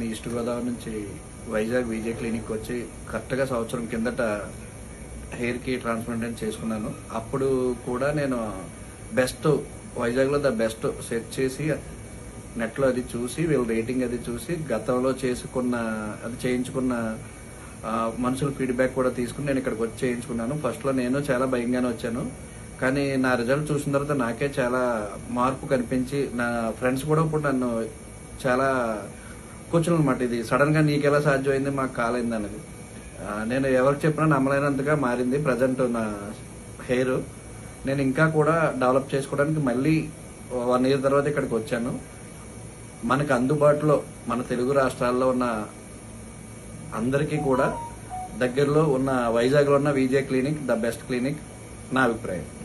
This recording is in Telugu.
ఈస్ట్ గోదావరి నుంచి వైజాగ్ విజయ్ క్లినిక్ వచ్చి కరెక్ట్గా సంవత్సరం కిందట హెయిర్కి ట్రాన్స్ప్లాంటేషన్ చేసుకున్నాను అప్పుడు కూడా నేను బెస్ట్ వైజాగ్లో ద బెస్ట్ సెట్ చేసి నెట్లో అది చూసి వీళ్ళ రేటింగ్ అది చూసి గతంలో చేసుకున్న అది చేయించుకున్న ఆ, మనుషుల ఫీడ్బ్యాక్ కూడా తీసుకుని నేను ఇక్కడికి వచ్చి చేయించుకున్నాను ఫస్ట్లో నేను చాలా భయంగానే వచ్చాను కానీ నా రిజల్ట్ చూసిన తర్వాత నాకే చాలా మార్పు కనిపించి నా ఫ్రెండ్స్ కూడా ఇప్పుడు నన్ను చాలా కూర్చుని అనమాట ఇది సడన్ గా నీకెలా సాధ్యమైంది మాకు కాలైంది అనేది ఆ, నేను ఎవరికి చెప్పినా నమ్మలేనంతగా మారింది ప్రజెంట్ నా హెయిర్ నేను ఇంకా కూడా డెవలప్ చేసుకోవడానికి మళ్ళీ వన్ ఇయర్ తర్వాత ఇక్కడికి వచ్చాను మనకు అందుబాటులో మన తెలుగు రాష్ట్రాల్లో ఉన్న అందరికీ కూడా దగ్గరలో ఉన్న వైజాగ్లో ఉన్న విజే క్లినిక్ ద బెస్ట్ క్లినిక్ నా అభిప్రాయం